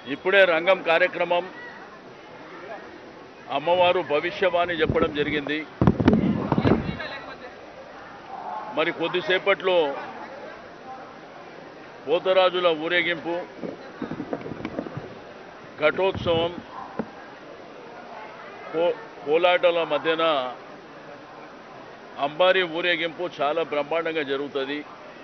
ఇప్పుడే రంగం కార్యక్రమం అమ్మవారు భవిష్యవాణి చెప్పడం జరిగింది మరి కొద్దిసేపట్లో పోతరాజుల ఊరేగింపు ఘటోత్సవం కో కోలాటల మధ్యన అంబారి ఊరేగింపు చాలా బ్రహ్మాండంగా జరుగుతుంది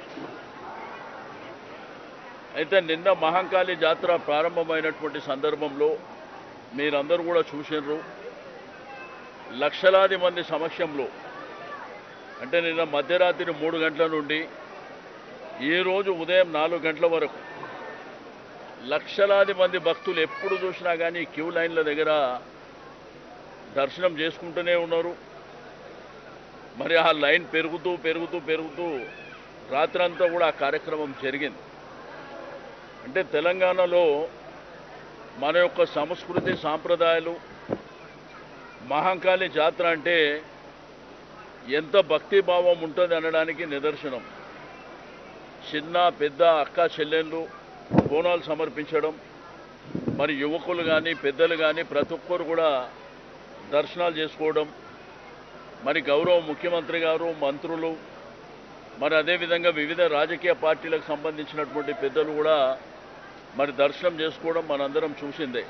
అయితే నిన్న మహంకాళి జాతర ప్రారంభమైనటువంటి సందర్భంలో మీరందరూ కూడా చూసినారు లక్షలాది మంది సమక్షంలో అంటే నిన్న మధ్యరాత్రి మూడు గంటల నుండి ఈరోజు ఉదయం నాలుగు గంటల వరకు లక్షలాది మంది భక్తులు ఎప్పుడు చూసినా కానీ క్యూ లైన్ల దగ్గర దర్శనం చేసుకుంటూనే ఉన్నారు మరి ఆ లైన్ పెరుగుతూ పెరుగుతూ పెరుగుతూ రాత్రంతా కూడా ఆ కార్యక్రమం జరిగింది అంటే తెలంగాణలో మన యొక్క సంస్కృతి సాంప్రదాయాలు మహంకాళి జాతర అంటే ఎంత భక్తిభావం ఉంటుంది అనడానికి నిదర్శనం చిన్న పెద్ద అక్క చెల్లెళ్ళు బోనాలు సమర్పించడం మరి యువకులు కానీ పెద్దలు కానీ ప్రతి ఒక్కరు కూడా దర్శనాలు చేసుకోవడం మరి గౌరవ ముఖ్యమంత్రి గారు మంత్రులు మరి అదేవిధంగా వివిధ రాజకీయ పార్టీలకు సంబంధించినటువంటి పెద్దలు కూడా మరి దర్శనం చేసుకోవడం మనందరం చూసిందే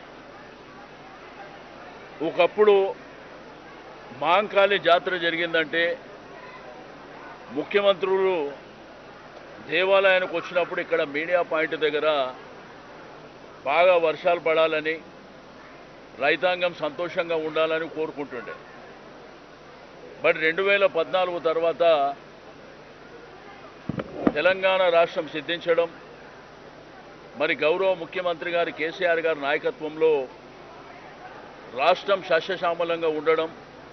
ఒకప్పుడు మాంకాళి జాతర జరిగిందంటే ముఖ్యమంత్రులు దేవాలయానికి వచ్చినప్పుడు ఇక్కడ మీడియా పాయింట్ దగ్గర బాగా వర్షాలు పడాలని రైతాంగం సంతోషంగా ఉండాలని కోరుకుంటుండే బట్ రెండు వేల పద్నాలుగు తర్వాత తెలంగాణ రాష్ట్రం సిద్ధించడం మరి గౌరవ ముఖ్యమంత్రి గారి కేసీఆర్ గారి నాయకత్వంలో రాష్ట్రం సస్యశ్యామలంగా ఉండడం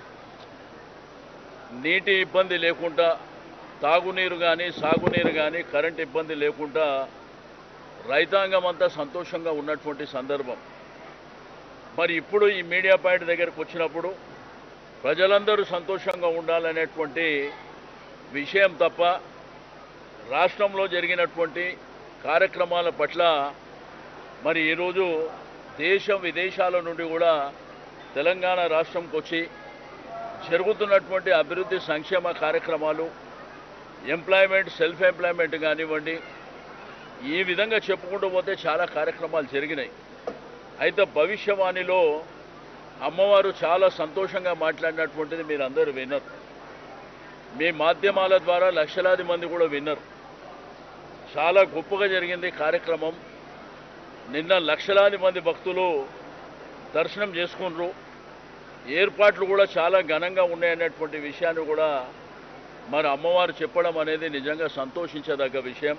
నీటి ఇబ్బంది లేకుండా తాగునీరు కానీ సాగునీరు కానీ కరెంట్ ఇబ్బంది లేకుండా రైతాంగం అంతా సంతోషంగా ఉన్నటువంటి సందర్భం మరి ఇప్పుడు ఈ మీడియా పాయింట్ దగ్గరకు వచ్చినప్పుడు ప్రజలందరూ సంతోషంగా ఉండాలనేటువంటి విషయం తప్ప రాష్ట్రంలో జరిగినటువంటి కార్యక్రమాల పట్ల మరి ఈరోజు దేశం విదేశాల నుండి కూడా తెలంగాణ రాష్ట్రంకి వచ్చి జరుగుతున్నటువంటి అభివృద్ధి సంక్షేమ కార్యక్రమాలు ఎంప్లాయ్మెంట్ సెల్ఫ్ ఎంప్లాయ్మెంట్ కానివ్వండి ఈ విధంగా చెప్పుకుంటూ పోతే చాలా కార్యక్రమాలు జరిగినాయి అయితే భవిష్యవాణిలో అమ్మవారు చాలా సంతోషంగా మాట్లాడినటువంటిది మీరు అందరూ విన్నారు మీ మాధ్యమాల ద్వారా లక్షలాది మంది కూడా విన్నారు చాలా గొప్పగా జరిగింది కార్యక్రమం నిన్న లక్షలాది మంది భక్తులు దర్శనం చేసుకున్నారు ఏర్పాట్లు కూడా చాలా ఘనంగా ఉన్నాయనేటువంటి విషయాన్ని కూడా మరి అమ్మవారు చెప్పడం అనేది నిజంగా సంతోషించదగ్గ విషయం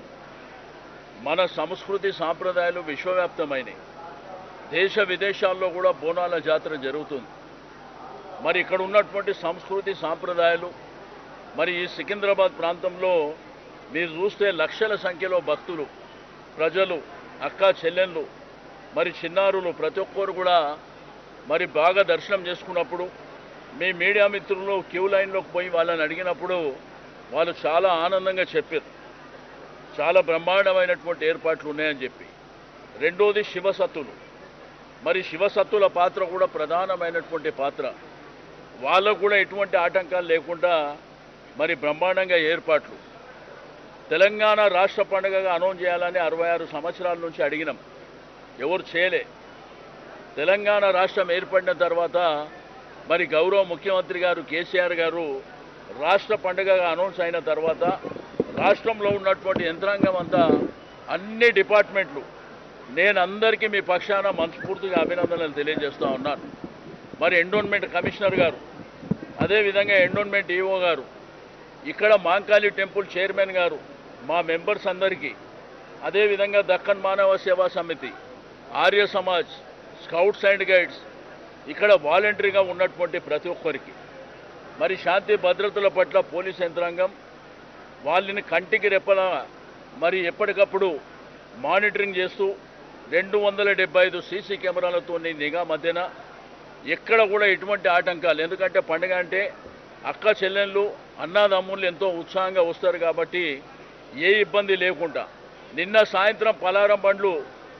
మన సంస్కృతి సాంప్రదాయాలు విశ్వవ్యాప్తమైనవి దేశ విదేశాల్లో కూడా బోనాల జాతర జరుగుతుంది మరి ఇక్కడ ఉన్నటువంటి సంస్కృతి సాంప్రదాయాలు మరి ఈ సికింద్రాబాద్ ప్రాంతంలో మీరు చూస్తే లక్షల సంఖ్యలో భక్తులు ప్రజలు అక్క చెల్లెళ్ళు మరి చిన్నారులు ప్రతి ఒక్కరు కూడా మరి బాగా దర్శనం చేసుకున్నప్పుడు మీ మీడియా మిత్రులు క్యూ లైన్లోకి పోయి వాళ్ళని అడిగినప్పుడు వాళ్ళు చాలా ఆనందంగా చెప్పారు చాలా బ్రహ్మాండమైనటువంటి ఏర్పాట్లు ఉన్నాయని చెప్పి రెండోది శివసత్తులు మరి శివసత్తుల పాత్ర కూడా ప్రధానమైనటువంటి పాత్ర వాళ్ళకు కూడా ఎటువంటి ఆటంకాలు లేకుండా మరి బ్రహ్మాండంగా ఏర్పాట్లు తెలంగాణ రాష్ట్ర పండుగగా అనౌన్స్ చేయాలని అరవై ఆరు సంవత్సరాల నుంచి అడిగినాం ఎవరు చేయలే తెలంగాణ రాష్ట్రం ఏర్పడిన తర్వాత మరి గౌరవ ముఖ్యమంత్రి గారు కేసీఆర్ గారు రాష్ట్ర పండుగగా అనౌన్స్ అయిన తర్వాత రాష్ట్రంలో ఉన్నటువంటి యంత్రాంగం అంతా అన్ని డిపార్ట్మెంట్లు నేను అందరికీ మీ పక్షాన మనస్ఫూర్తిగా అభినందనలు తెలియజేస్తూ ఉన్నాను మరి ఎండోన్మెంట్ కమిషనర్ గారు అదేవిధంగా ఎండోన్మెంట్ ఈఓ గారు ఇక్కడ మాంకాళి టెంపుల్ చైర్మన్ గారు మా మెంబర్స్ అందరికీ అదేవిధంగా Deccan Manava Seva Samiti Arya Samaj scouts and guides ఇక్కడ వాలంటరీగా ఉన్నటువంటి ప్రతి ఒక్కరికి మరి శాంతి భద్రతల పట్ల పోలీస్ యంత్రాంగం వాళ్ళని కంటికి రెప్పల మరి ఎప్పటికప్పుడు మానిటరింగ్ చేస్తూ రెండు వందల డెబ్బై ఐదు సీసీ కెమెరాలతో నిఘా మధ్యన ఎక్కడ కూడా ఎటువంటి ఆటంకాలు ఎందుకంటే పండుగ అంటే అక్క చెల్లెళ్ళు అన్నాదమ్ముళ్ళు ఎంతో ఉత్సాహంగా వస్తారు కాబట్టి ఏ ఇబ్బంది లేకుండా నిన్న సాయంత్రం పలారం బండ్లు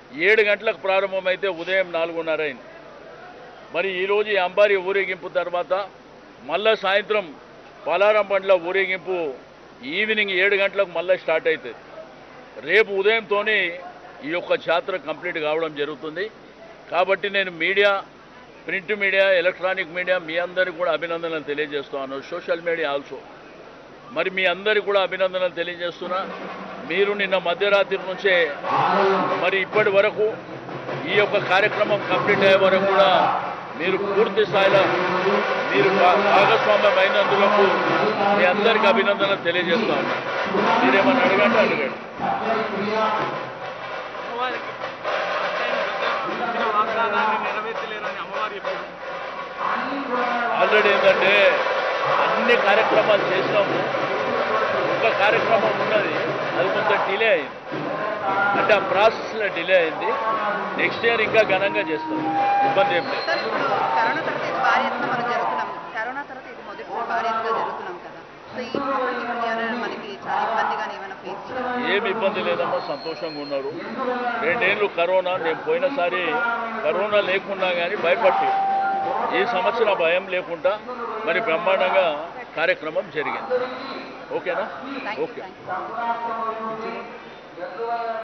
ఏడు గంటలకు ప్రారంభమైతే ఉదయం నాలుగున్నర అయింది మరి ఈరోజు ఈ అంబారి ఊరేగింపు తర్వాత మళ్ళా సాయంత్రం పలారం బండ్ల ఊరేగింపు ఈవినింగ్ ఏడు గంటలకు మళ్ళీ స్టార్ట్ అవుతుంది రేపు ఉదయంతోనే ఈ యొక్క జాతర కంప్లీట్ కావడం జరుగుతుంది కాబట్టి నేను media print media electronic media మీ అందరికీ కూడా అభినందనలు తెలియజేస్తున్నాను సోషల్ మీడియా ఆల్సో మరి మీ అందరికీ కూడా అభినందనలు తెలియజేస్తున్నా మీరు నిన్న మధ్యరాత్రి నుంచే మరి ఇప్పటి వరకు ఈ యొక్క కార్యక్రమం కంప్లీట్ అయ్యే వరకు కూడా మీరు పూర్తి స్థాయిలో మీరు భా- భాగస్వామ్యం అయినందులకు మీ అందరికీ అభినందనలు తెలియజేస్తా ఉన్నా మీరేమన్నా అడగండి అడగండి అమ్మవారికి ఇచ్చిన వాగ్దానాన్ని నెరవేర్చలేరని అమ్మవారు చెప్పారు ఆల్రెడీ ఏంటంటే అన్ని కార్యక్రమాలు చేసినాము ఒక కార్యక్రమం ఉన్నది అది కొంచెం డిలే అయింది అంటే ఆ ప్రాసెస్లో డిలే అయింది నెక్స్ట్ ఇయర్ ఇంకా ఘనంగా చేస్తాం ఇబ్బంది ఏం లేదు సార్ ఇప్పుడు కరోనా తర్వాత ఇది భారీ ఎత్తున మనం జరుగుతున్నాం కరోనా తర్వాత ఇది మొదటిసారి భారీ ఎత్తున జరుగుతున్నాం కదా సో ఈ ఇప్పటికి ఇప్పుడు ఏమైనా మనకి చాలా ఇబ్బందిగానే ఏమైనా ఫేస్ చేయాలి ఏమి ఇబ్బంది లేదమ్మా సంతోషంగా ఉన్నారు రెండేళ్ళు కరోనా నేను పోయినసారి కరోనా లేకున్నా కానీ భయపట్టి ఈ సంవత్సరం భయం లేకుండా మరి బ్రహ్మాండంగా కార్యక్రమం జరిగింది ఓకేనా thank you okay thank you